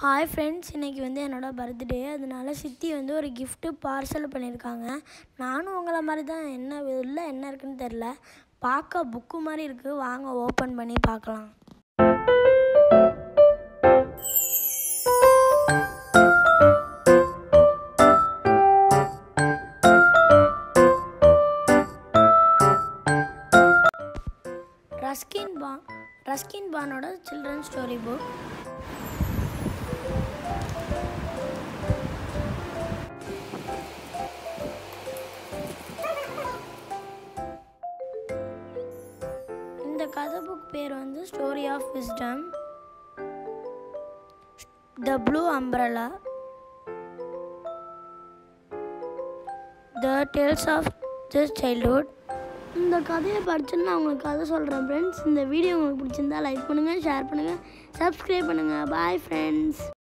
hi friends இன்றைக்கி வந்து என்னோடய பர்த்டே அதனால சித்தி வந்து ஒரு gift பார்சல் பண்ணியிருக்காங்க நானும் உங்களை மாதிரி தான் என்ன உள்ள என்ன இருக்குன்னு தெரில பார்க்க புக்கு மாதிரி இருக்குது வாங்க ஓப்பன் பண்ணி பார்க்கலாம் ரஸ்கின் பான் ரஸ்கின் பானோட சில்ட்ரன் ஸ்டோரி புக் இந்த கதை புக் பேர் வந்து story of wisdom the blue umbrella the tales of this childhood இந்த கதையை படிச்சுன்னு நான் உங்களுக்கு கதை சொல்கிறேன் ஃப்ரெண்ட்ஸ் இந்த வீடியோ உங்களுக்கு பிடிச்சிருந்தா லைக் பண்ணுங்கள் ஷேர் பண்ணுங்கள் சப்ஸ்கிரைப் பண்ணுங்கள் பாய் ஃப்ரெண்ட்ஸ்